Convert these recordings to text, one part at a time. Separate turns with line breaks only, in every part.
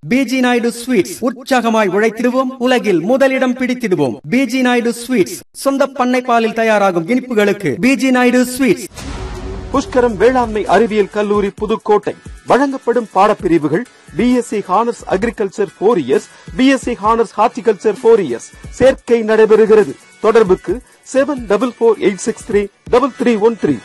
PG Naidu sweets உற்சாகமாய் உழைத்திடுவோம் உலகில் முதலிடம் பிடித்திடுவோம் பிஜி நாயுடு ஸ்வீட்ஸ் சொந்த பண்ணை பாலில் தயாராகும் இனிப்புகளுக்கு பிஜி நாயுடு ஸ்வீட்ஸ்
புஷ்கரம் வேளாண்மை அறிவியல் கல்லூரி புதுக்கோட்டை வழங்கப்படும் பாடப்பிரிவுகள் BSc honours agriculture four years BSc honours horticulture four years சேர்க்கை நடைபெறுகிறது தொடர்புக்கு seven double four eight six three double three one three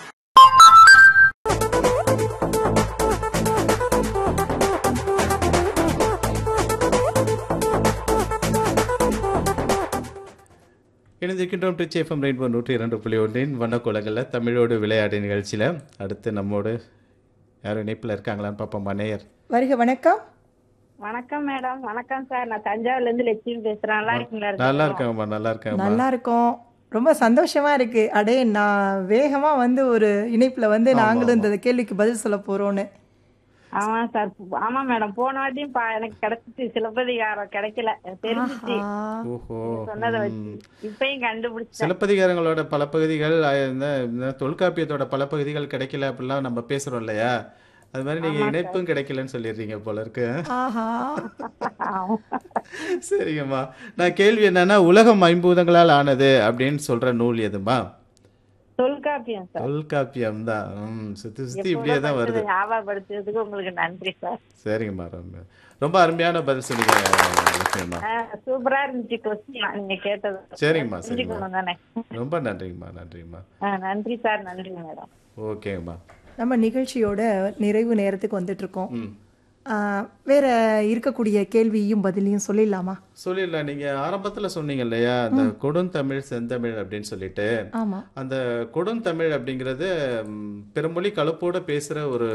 இணைந்திருக்கின்றோம் ட்ரிச் எஃப்எம் ரெயின்போ நூற்றி இரண்டு புள்ளி ஒன்றின் வண்ணக்குலங்களில் தமிழோடு விளையாடு நிகழ்ச்சியில் அடுத்து நம்மோடு யாரும் இணைப்பில் இருக்காங்களான்னு பார்ப்போம் மனையர்
வருக வணக்கம்
வணக்கம் மேடம் வணக்கம் சார் நான் தஞ்சாவூர்ல இருந்து லட்சுமி பேசுறேன் நல்லா இருக்கீங்களா
நல்லா இருக்காங்கம்மா நல்லா இருக்காங்கம்மா
நல்லா இருக்கோம் ரொம்ப சந்தோஷமா இருக்கு அடே நான் வேகமா வந்து ஒரு இணைப்புல வந்து நாங்களும் இந்த கேள்விக்கு பதில் சொல்ல போறோம்னு
ஆமா சார் ஆமா மேடம் போன வாட்டியும் பா- எனக்கு கிடைச்சிச்சு சிலப்பதிகாரம் கிடைக்கல எனக்கு தெரிஞ்சிச்சு
ஆ,
ஓஹோ
சொன்னதை வச்சு இப்பயும் கண்டுபிடிச்சேன்
சிலப்பதிகாரங்களோட பல பகுதிகள் அஹ், இந்த இந்த தொல்காப்பியத்தோட பல பகுதிகள் கிடைக்கல அப்படிலாம் நம்ம பேசுறோம் இல்லையா அது மாதிரி நீங்க இணைப்பும் கிடைக்கலன்னு சொல்லிடுறீங்க போல இருக்கு
ஆஹா
ஆமா.
சரிங்கம்மா நான் கேள்வி என்னன்னா உலகம் ஐம்பூதங்களால் ஆனது அப்படின்னு சொல்ற நூல் எதுமா
தொல்காப்பியம் சார்
தொல்காப்பியம் தான் ம், சுத்தி சுத்தி
எப்ப
இப்படியே தான் வருது
படிச்சதை ஞாபகப்படுத்துறதுக்கு உங்களுக்கு நன்றி சார்
சரிங்கம்மா ரொம்ப ரொம்ப அருமையான பதில் சொன்னீங்க லட்சுமிம்மா
ஆ, சூப்பரா இருந்துச்சு கொஸ்டின் நீங்க கேட்டது
சரிங்கம்மா சரிங்கம்மா
தெரிஞ்சுக்கணும் தானே
ரொம்ப நன்றிங்கம்மா நன்றிங்கம்மா
ஆ, நன்றி சார் நன்றி மேடம்
ஓகேங்கம்மா
நம்ம நிகழ்ச்சியோட நிறைவு நேரத்துக்கு வந்துட்டு இருக்கோம்
ம்
ஆ, வேற இருக்கக்கூடிய கேள்வியும் பதிலையும் சொல்லிடலாமா
சொல்லிடலாம் நீங்க ஆரம்பத்துல சொன்னீங்க இல்லையா அந்த கொடுந்தமிழ் செந்தமிழ் அப்படின்னு சொல்லிட்டு
ஆமா
அந்த கொடுந்தமிழ் அப்படிங்கிறது ம், பிறமொழி கலப்போட பேசுற ஒரு